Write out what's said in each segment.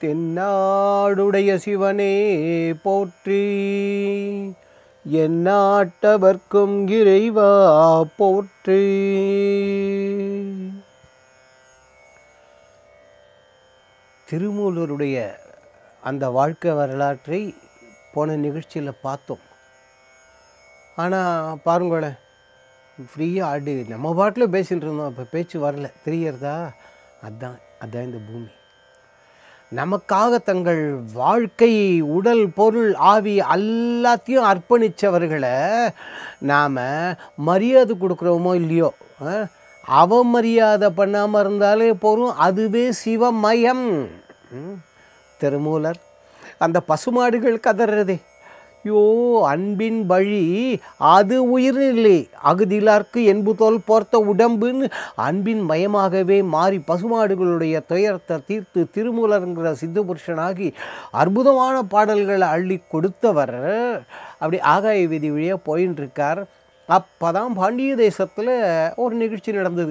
தென்னாடுடைய சிவனே போற்றி எந்நாட்டவர்க்கும் இறைவா போற்றி திருமூலருடைய அந்த வாழ்க்கை வரலாற்றை போன நிகழ்ச்சியில் பார்த்தோம் ஆனால் பாருங்களேன் ஃப்ரீயாக ஆடு நம்ம பாட்டில் பேசிகிட்டு இருந்தோம் இப்போ பேச்சு வரல தெரியறதா அதான் அதான் இந்த பூமி நமக்காக தங்கள் வாழ்க்கை உடல் பொருள் ஆவி எல்லாத்தையும் அர்ப்பணித்தவர்களை நாம் மரியாதை கொடுக்குறோமோ இல்லையோ அஹ், அவமரியாதை பண்ணாமல் இருந்தாலே போதும் அதுவே சிவமயம் ம். திருமூலர் அந்த பசுமாடுகள் கதறதே யோ அன்பின் வழி அது உயிரில்லை அகுதிலார்க்கு என்புதோல் போர்த்த உடம்புன்னு அன்பின் மயமாகவே மாறி பசுமாடுகளுடைய துயரத்தை தீர்த்து திருமூலருங்கிற சித்த புருஷனாகி அற்புதமான பாடல்களை அள்ளி கொடுத்தவர் அப்படி ஆகாய வீதி வழியாக போயின்னு இருக்கார் அப்போ தான் பாண்டிய தேசத்தில் ஒரு நிகழ்ச்சி நடந்தது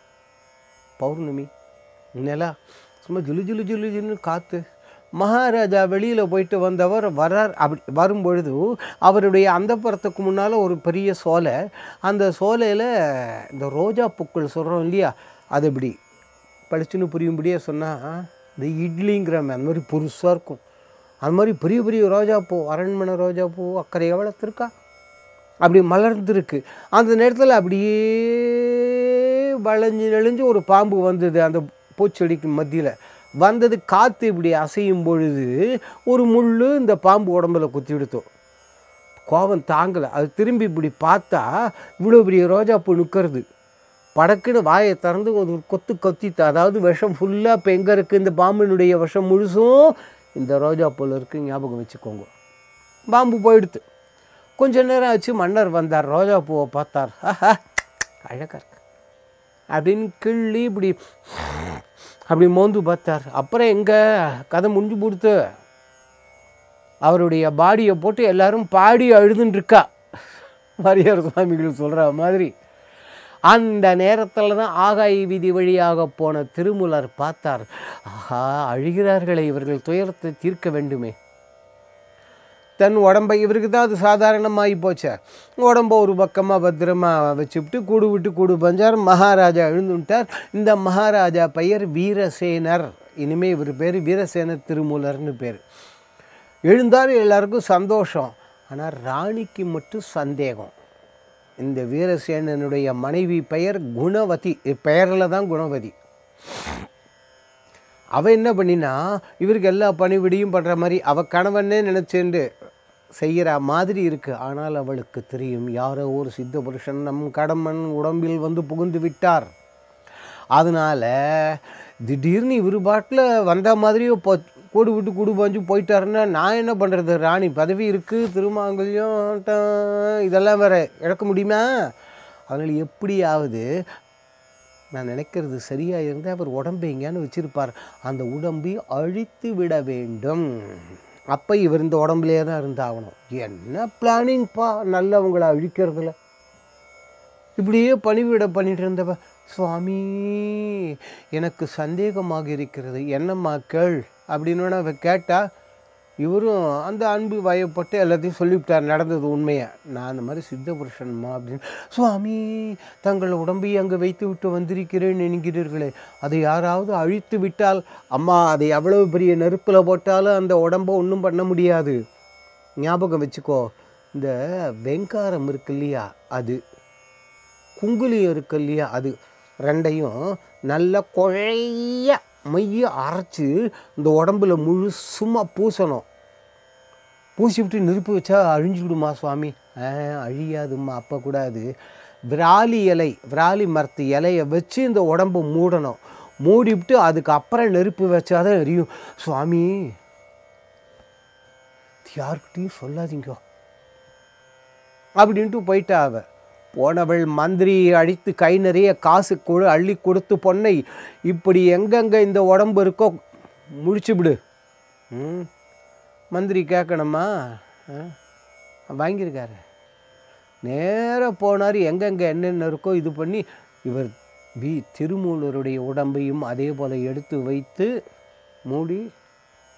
பௌர்ணமி நிலா சும்மா ஜுலு ஜுலு ஜுலு ஜுலுன்னு காற்று மகாராஜா வெளியில் போயிட்டு வந்தவர் வரார் அப்படி வரும்பொழுது அவருடைய அந்தப்புறத்துக்கு முன்னால் ஒரு பெரிய சோலை அந்த சோலையில் இந்த ரோஜா பூக்கள் சொல்கிறோம் இல்லையா அது இப்படி படிச்சுன்னு புரியும்படியே சொன்னால் இந்த இட்லிங்கிற அந்த மாதிரி புதுசாக இருக்கும் அது மாதிரி பெரிய பெரிய ரோஜா பூ அரண்மனை ரோஜா பூ அக்கறை வளர்த்துருக்கா அப்படி மலர்ந்துருக்கு அந்த நேரத்தில் அப்படியே வளைஞ்சு நெளிஞ்சு ஒரு பாம்பு வந்தது அந்த பூச்செடிக்கு மத்தியில் வந்தது காற்று இப்படி அசையும் பொழுது ஒரு முள் இந்த பாம்பு உடம்புல குத்தி விடுத்தோம் கோபம் தாங்கலை அது திரும்பி இப்படி பார்த்தா இவ்வளோ பெரிய ரோஜா பூ நிற்கிறது படக்குன்னு வாயை திறந்து ஒரு கொத்து கொத்தித்து அதாவது விஷம் ஃபுல்லாக இப்போ எங்கே இருக்குது இந்த பாம்பினுடைய விஷம் முழுசும் இந்த ரோஜா பூவில் இருக்குது ஞாபகம் வச்சுக்கோங்க பாம்பு போயிடுத்து கொஞ்ச நேரம் ஆச்சு மன்னர் வந்தார் ரோஜா பூவை பார்த்தார் ஆஹா அழகாக இருக்கு அப்படின்னு கிள்ளி இப்படி அப்படி மோந்து பார்த்தார் அப்புறம் எங்கே கதை முடிஞ்சு கொடுத்து அவருடைய பாடியை போட்டு எல்லாரும் பாடி அழுதுன்னு இருக்கா வாரியார் சுவாமிகள் சொல்கிற மாதிரி அந்த நேரத்தில் தான் ஆகாய வீதி வழியாக போன திருமூலர் பார்த்தார் ஆஹா அழுகிறார்களே இவர்கள் துயரத்தை தீர்க்க வேண்டுமே தன் உடம்பை இவருக்கு தான் அது சாதாரணமாகி போச்சே உடம்ப ஒரு பக்கமாக பத்திரமா வச்சுவிட்டு கூடு விட்டு கூடு பஞ்சார் மகாராஜா எழுந்துட்டார் இந்த மகாராஜா பெயர் வீரசேனர் இனிமே இவர் பேர் வீரசேனர் திருமூலர்னு பேர் எழுந்தார் எல்லாருக்கும் சந்தோஷம் ஆனால் ராணிக்கு மட்டும் சந்தேகம் இந்த வீரசேனனுடைய மனைவி பெயர் குணவதி பெயரில் தான் குணவதி அவ என்ன பண்ணினா இவருக்கு எல்லா பணிவிடையும் பண்ணுற மாதிரி அவ கணவனே நினச்சேண்டு செய்கிற மாதிரி இருக்குது ஆனால் அவளுக்கு தெரியும் யாரோ ஒரு சித்த புருஷன் நம் கடமன் உடம்பில் வந்து புகுந்து விட்டார் அதனால் திடீர்னு இவர் பாட்டில் வந்த மாதிரியே போ கூடு விட்டு கூடு பாஞ்சு போயிட்டாருன்னா நான் என்ன பண்ணுறது ராணி பதவி இருக்குது திருமாங்கல்யம் ட- இதெல்லாம் வேற இழக்க முடியுமா அதனால் எப்படியாவது நான் நினைக்கிறது சரியாக இருந்தால் அவர் உடம்பை எங்கேயானு வச்சிருப்பார் அந்த உடம்பை அழித்து விட வேண்டும் அப்போ இவர் இந்த உடம்புலேயே தான் இருந்தாகணும் என்ன பிளானிங்ப்பா நல்லவங்களை அழிக்கிறதுல இப்படியே பணிவிட பண்ணிட்டு இருந்தவ சுவாமி எனக்கு சந்தேகமாக இருக்கிறது என்னம்மா கேள் அப்படின்னு அவ கேட்டா இவரும் அந்த அன்பு வயப்பட்டு எல்லாத்தையும் சொல்லிவிட்டார் நடந்தது உண்மையை நான் அந்த மாதிரி சித்த புருஷன்மா அப்படின்னு சுவாமி தங்கள் உடம்பை அங்கே வைத்து விட்டு வந்திருக்கிறேன் என்கிறீர்களே அதை யாராவது அழித்து விட்டால் அம்மா அதை எவ்வளவு பெரிய நெருப்பில் போட்டாலும் அந்த உடம்பை ஒன்றும் பண்ண முடியாது ஞாபகம் வச்சுக்கோ இந்த வெங்காரம் இருக்கு இல்லையா அது குங்குலியம் இருக்கு இல்லையா அது ரெண்டையும் நல்லா குழைய மைய அரைச்சி இந்த உடம்புல முழுசுமா பூசணும் பூசிவிட்டு நெருப்பு வச்சா அழிஞ்சுவிடுமா சுவாமி ஆ அழியாதும்மா அப்போ கூடாது விராலி இலை விராலி மரத்து இலையை வச்சு இந்த உடம்பை மூடணும் மூடிவிட்டு அதுக்கு அப்புறம் நெருப்பு வச்சாதான் எரியும் சுவாமி யார்கிட்டையும் சொல்லாதீங்க அப்படின்ட்டு போயிட்டா அவ போனவள் மந்திரியை அழித்து கை நிறைய காசு கொடு அள்ளி கொடுத்து பொன்னை இப்படி எங்கெங்கே இந்த உடம்பு இருக்கோ முடிச்சு விடு ம் மந்திரி கேட்கணுமா ஆ? வாங்கியிருக்காரு நேராக போனார் எங்கெங்கே என்னென்ன இருக்கோ இது பண்ணி இவர் வி திருமூலருடைய உடம்பையும் அதே போல் எடுத்து வைத்து மூடி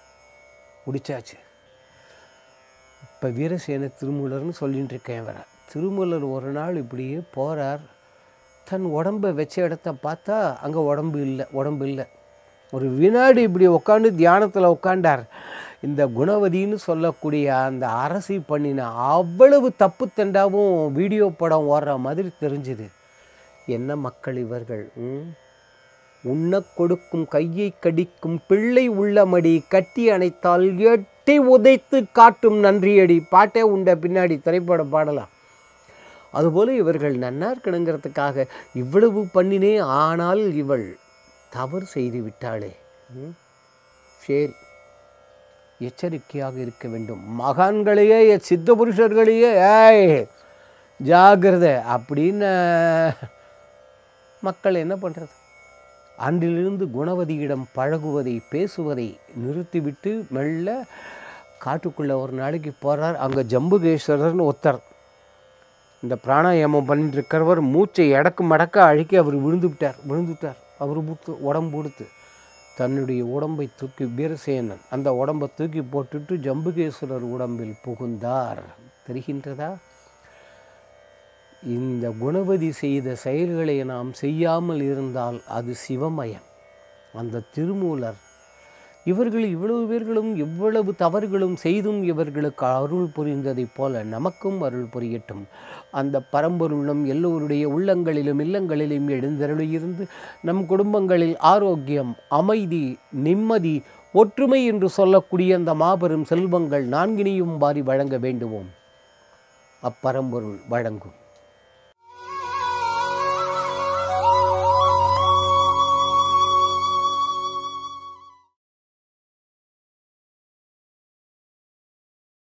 குடிச்சாச்சு இப்போ வீரசேன திருமூலர்னு சொல்லிட்டு இருக்கேன் வர திருமூலர் ஒரு நாள் இப்படியே போகிறார் தன் உடம்பை வச்ச இடத்த பார்த்தா அங்கே உடம்பு இல்லை உடம்பு இல்லை ஒரு வினாடி இப்படி உட்காந்து தியானத்தில் உட்காண்டார் இந்த குணவதின்னு சொல்லக்கூடிய அந்த அரசி பண்ணின அவ்வளவு தப்பு தண்டாவும் வீடியோ படம் ஓடுற மாதிரி தெரிஞ்சுது என்ன மக்கள் இவர்கள் ம்? உண்ணக் கொடுக்கும் கையை கடிக்கும் பிள்ளை உள்ளமடி கட்டி அணைத்தால் எட்டி உதைத்து காட்டும் நன்றியடி பாட்டே உண்ட பின்னாடி திரைப்பட பாடலாம் அதுபோல இவர்கள் நன்னா இருக்கணுங்கிறதுக்காக இவ்வளவு பண்ணினே ஆனால் இவள் தவறு செய்து விட்டாளே ம்? சரி எச்சரிக்கையாக இருக்க வேண்டும் மகான்களையே சித்த புருஷர்களையே ஏய் ஜாகிரதை அப்படின்னு மக்கள் என்ன பண்ணுறது அன்றிலிருந்து குணவதியிடம் பழகுவதை பேசுவதை நிறுத்திவிட்டு மெல்ல காட்டுக்குள்ளே ஒரு நாளைக்கு போகிறார் அங்கே ஜம்புகேஸ்வரர்னு ஒருத்தர் இந்த பிராணாயாமம் பண்ணிட்டு இருக்கிறவர் மூச்சை எடக்கு மடக்க அழுக்கி அவர் விழுந்து விட்டார் விழுந்து விட்டார் அவர் புத்து உடம்பு கொடுத்து தன்னுடைய உடம்பை தூக்கி வீரசேனன் அந்த உடம்பை தூக்கி போட்டுட்டு ஜம்புகேஸ்வரர் உடம்பில் புகுந்தார் தெரிகின்றதா இந்த குணவதி செய்த செயல்களை நாம் செய்யாமல் இருந்தால் அது சிவமயம் அந்த திருமூலர் இவர்கள் இவ்வளவு பேர்களும் இவ்வளவு தவறுகளும் செய்தும் இவர்களுக்கு அருள் புரிந்ததைப் போல நமக்கும் அருள் புரியட்டும் அந்த பரம்பொருளும் எல்லோருடைய உள்ளங்களிலும் இல்லங்களிலும் எழுந்தருளியிருந்து நம் குடும்பங்களில் ஆரோக்கியம் அமைதி நிம்மதி ஒற்றுமை என்று சொல்லக்கூடிய அந்த மாபெரும் செல்வங்கள் நான்கினையும் வாரி வழங்க வேண்டுவோம் அப்பரம்பொருள் வழங்கும்